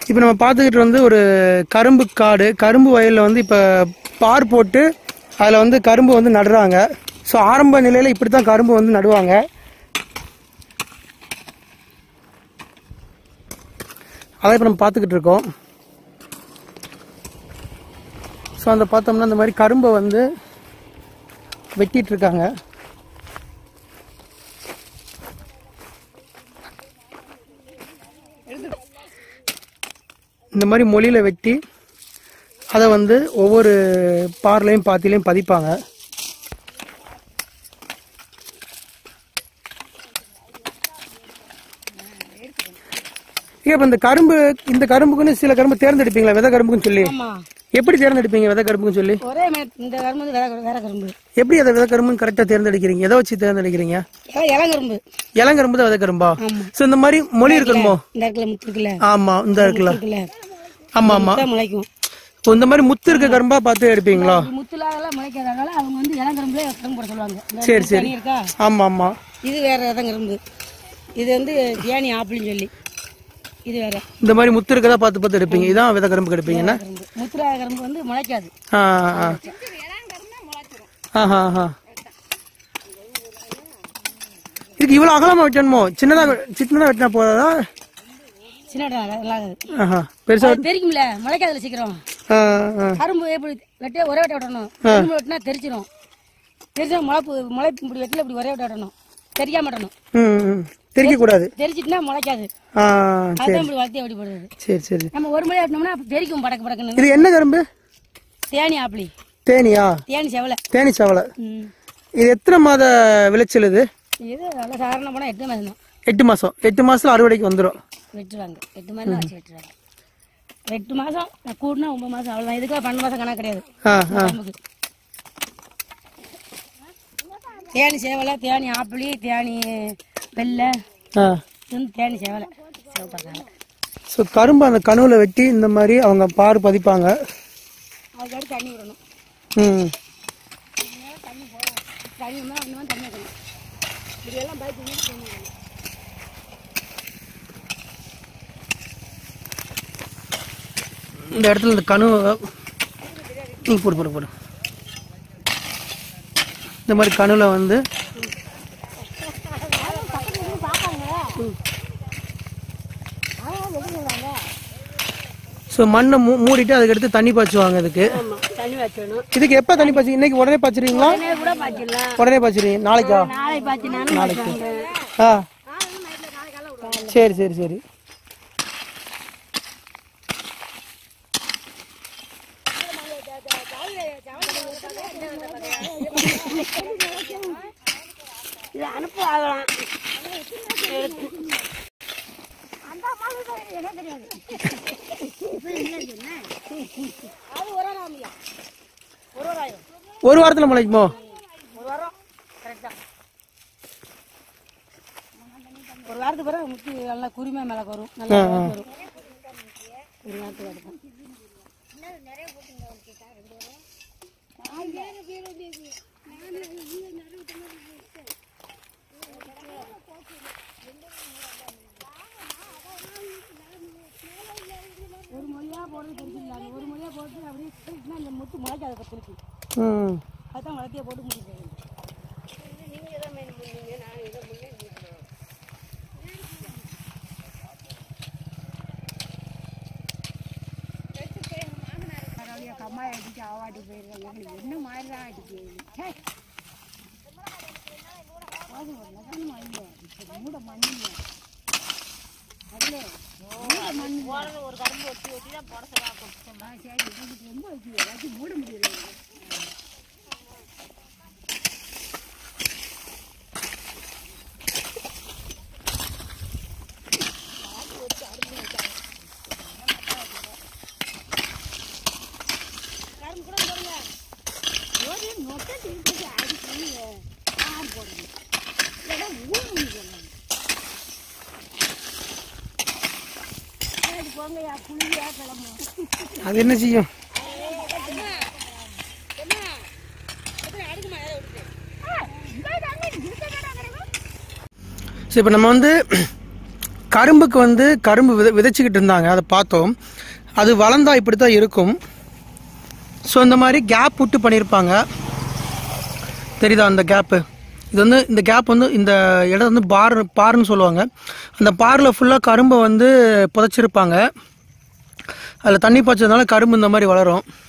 இப்போ நம்ம பார்த்துக்கிட்டு வந்து ஒரு கரும்பு காடு கரும்பு வயலில் வந்து இப்போ பார் போட்டு அதில் வந்து கரும்பு வந்து நடுறாங்க ஸோ ஆரம்ப நிலையில் இப்படி தான் கரும்பு வந்து நடுவாங்க அதை இப்போ நம்ம பார்த்துக்கிட்டு இருக்கோம் ஸோ அந்த பார்த்தோம்னா இந்த மாதிரி கரும்பை வந்து வெட்டிட்டு இருக்காங்க இந்த மாதிரி மொழியில் வெட்டி அதை வந்து ஒவ்வொரு பார்லையும் பாத்திலையும் பதிப்பாங்க இப்போ இந்த கரும்பு இந்த கரும்புக்குன்னு சில கரும்பு தேர்ந்தெடுப்பீங்களா விதை கரும்புக்குன்னு சொல்லி ஆமா எப்படி தேர்ந்தெடுப்பீங்க விதை கரும்புக்குன்னு சொல்லி ஒரே மே- இந்த கரும்பு வந்து வேற வேற கரும்பு எப்படி அதை விதை கரும்புன்னு கரெக்டாக தேர்ந்தெடுக்கிறீங்க எதை வச்சு தேர்ந்தெடுக்கிறீங்க எல்லாம் இளங்கரும்பு இளங்கரும்பு தான் விதை கரும்பா ஸோ இந்த மாதிரி மொழி இருக்கணுமோ இந்த இடத்துல முத்து இருக்குல்ல ஆமா இந்த இருக்குல்ல இருக்குல்ல ஆமா ஆமா முத்தா முளைக்கும் இப்போ இந்த மாதிரி முத்து இருக்க கரும்பா பார்த்து எடுப்பீங்களா முத்துலாகலாம் முளைக்காதனால அவங்க வந்து இளங்கரும்புல கரும்பு போட சொல்லுவாங்க இந்த சரி, சரி. தனி இருக்கா ஆமா ஆமா இது வேற இளங்கரும்பு இது வந்து தியானி ஆப்பிள்னு சொல்லி இது வேற இந்த மாதிரி முத்து இருக்கதா பார்த்து பார்த்து எடுப்பீங்க இதான் விதை கரும்பு எடுப்பீங்கன்னா கரும்பு முத்துலா கரும்பு வந்து முளைக்காது ஆ ஆ ஆஹா ஆஹா இதுக்கு இவ்வளவு அகலமா வெட்டணுமோ சின்னதா வெ- சின்னதா வெட்டினா போதாதா சின்ன இடம் நல்லா- நல்லாகாது ஆஹா பெருசா அது தெரிக்கும்ல முளைக்காதுல சீக்கிரம் ஆ, ஆ. கரும்பு எப்படி வெட்ட ஒரே வெட்ட விடணும் கரும்பு வெட்டினா தெரிச்சிடும் தெரிச்சா முளைப்பு முளைப்பு இப்படி வெட்டில இப்படி ஒரே வெட்ட விடணும் தெரியாம விடணும் ம் ம். தெறிக்க கூடாது தெரிச்சிட்டுனா முளைக்காது ஆ அதுதான் இப்படி வளர்த்தி அப்படி போடுறது சரி சரி நம்ம ஒரு மணி வெட்டினோம்னா அப்ப தெரிக்கும் படக்கு படக்குன்னு இது என்ன கரும்பு தேனி ஆப்பிளி தேனியா தேனி செவலை தேனி சவலை ம். இது எத்தனை மாத விளைச்சல் இது இது நல்ல சாதாரண போனால் எட்டு மாதம் தான் எட்டு மாசம் எட்டு மாசத்துல அறுவடைக்கு வந்துடும் வெட்டுவாங்க எட்டு மாதம் தான் வச்சு வெட்டுறாங்க எட்டு மாதம் கூடனா ஒன்பது மாதம் அவ்வளோதான் இதுக்கெல்லாம் பன்னெண்டு மாதம் கணக்கு கிடையாது ஆ ஆ நமக்கு தேனி சேவலை தேனி ஆப்பிளி தேனி வெள்ளை ஆ இது வந்து தேனி சேவலை சிவப்பாங்க ஸோ கரும்பு அந்த கணுவில் வெட்டி இந்த மாதிரி அவங்க பார் பதிப்பாங்க அதுக்கடுத்து தண்ணி விடணும் ம் தண்ணி விடணும் இன்னும் தண்ணி வைக்கணும் இதெல்லாம் பைக் தண்ணி வைக்கணும் இந்த இடத்துல இந்த கணு நீ போடு போடு போடு இந்த மாதிரி கணுவில் வந்து ஸோ மண்ணை மூ மூடிட்டு அதுக்கடுத்து தண்ணி பாய்ச்சுவாங்க இதுக்கு ஆமாம் தண்ணி வச்சிடணும் இதுக்கு எப்போ தண்ணி பாய்ச்சி இன்னைக்கு உடனே பாய்ச்சிருவீங்களா உடனே கூட பாய்ச்சிடலாம் உடனே பாய்ச்சிருவீங்க நாளைக்கா நாளை பாய்ச்சினாலும் நாளைக்கு பாய்ச்சுவாங்க ஆ சரி சரி சரி இது அனுப்பு ஆகலாம் அது ஒரு நாமியா ஒரு ஒரு ஆயிரம் ஒரு வாரத்தில் முளைக்குமோ ஒரு வாரம் கரெக்டா ஒரு வாரத்துக்கு பிறகு முத்தி நல்லா குருமை மேலே வரும் நல்லா வரும் ஒரு வாரத்துக்கு எடுப்போம் ஒரு மொழியா போடுறது தெரிஞ்சிடலாம் ஒரு மொழியா போட்டு அப்படியே திருப்பினா அந்த முத்து முளைக்காத திருப்பி ம் அதுதான் வளர்த்தியை போட்டு முடிக்கிறது கம்மாய் அடிச்சு ஆவாட்டி போயிருக்காங்க என்ன மாதிரி தான் அடிச்சு மூட மண்ணு அதுல மூட மண்ணு ஒரு கரும்பு ஒட்டி ஒட்டி தான் போட சொல்லுவாங்க சரி இதுக்கு ரொம்ப வச்சு ஏதாச்சும் மூட முடியல போங்கய்யா புளியா கிளம்பும் அது என்ன செய்யும் ஸோ இப்போ நம்ம வந்து கரும்புக்கு வந்து கரும்பு வித விதைச்சிக்கிட்டு இருந்தாங்க அதை பார்த்தோம் அது வளர்ந்தா இப்படி தான் இருக்கும் ஸோ இந்த மாதிரி கேப் விட்டு பண்ணியிருப்பாங்க தெரியுதா அந்த கேப்பு இது வந்து இந்த கேப் வந்து இந்த இடம் வந்து பார் பார்னு சொல்லுவாங்க அந்த பாரில் ஃபுல்லாக கரும்பை வந்து புதைச்சிருப்பாங்க அதில் தண்ணி பாய்ச்சதுனால கரும்பு இந்த மாதிரி வளரும்